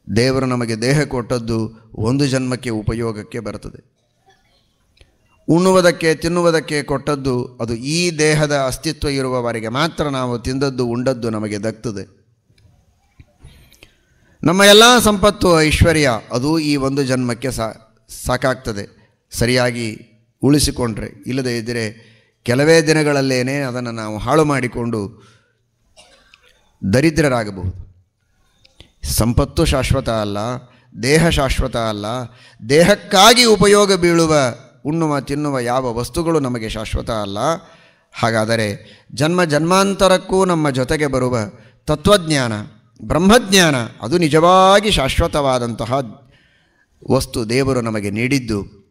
ದೇವರು ನಮಗೆ ದೇಹ ಕೊಟ್ಟದ್ದು ಒಂದು ಜನ್ಮಕ್ಕೆ ಉಪಯೋಗಕ್ಕೆ ಬರ್ತದೆ ಉಣ್ಣುವುದಕ್ಕೆ ತಿನ್ನುವುದಕ್ಕೆ ಕೊಟ್ಟದ್ದು ಅದು ಈ ದೇಹದ ಅಸ್ತಿತ್ವ ಇರುವವರೆಗೆ ಮಾತ್ರ ನಾವು ತಿಂದದ್ದು ಉಂಡದ್ದು ನಮಗೆ ದಕ್ತದೆ ನಮ್ಮ ಎಲ್ಲ ಸಂಪತ್ತು ಐಶ್ವರ್ಯ ಅದು ಈ ಒಂದು ಜನ್ಮಕ್ಕೆ ಸಾ ಸಾಕಾಗ್ತದೆ ಸರಿಯಾಗಿ ಉಳಿಸಿಕೊಂಡ್ರೆ ಇಲ್ಲದೇ ಇದ್ದರೆ ಕೆಲವೇ ದಿನಗಳಲ್ಲೇನೆ ಅದನ್ನು ನಾವು ಹಾಳು ಮಾಡಿಕೊಂಡು ದರಿದ್ರರಾಗಬಹುದು ಸಂಪತ್ತು ಶಾಶ್ವತ ಅಲ್ಲ ದೇಹ ಶಾಶ್ವತ ಅಲ್ಲ ದೇಹಕ್ಕಾಗಿ ಉಪಯೋಗ ಬೀಳುವ ಉಣ್ಣುವ ತಿನ್ನುವ ಯಾವ ವಸ್ತುಗಳು ನಮಗೆ ಶಾಶ್ವತ ಅಲ್ಲ ಹಾಗಾದರೆ ಜನ್ಮ ಜನ್ಮಾಂತರಕ್ಕೂ ನಮ್ಮ ಜೊತೆಗೆ ಬರುವ ತತ್ವಜ್ಞಾನ ಬ್ರಹ್ಮಜ್ಞಾನ ಅದು ನಿಜವಾಗಿ ಶಾಶ್ವತವಾದಂತಹ ವಸ್ತು ದೇವರು ನಮಗೆ ನೀಡಿದ್ದು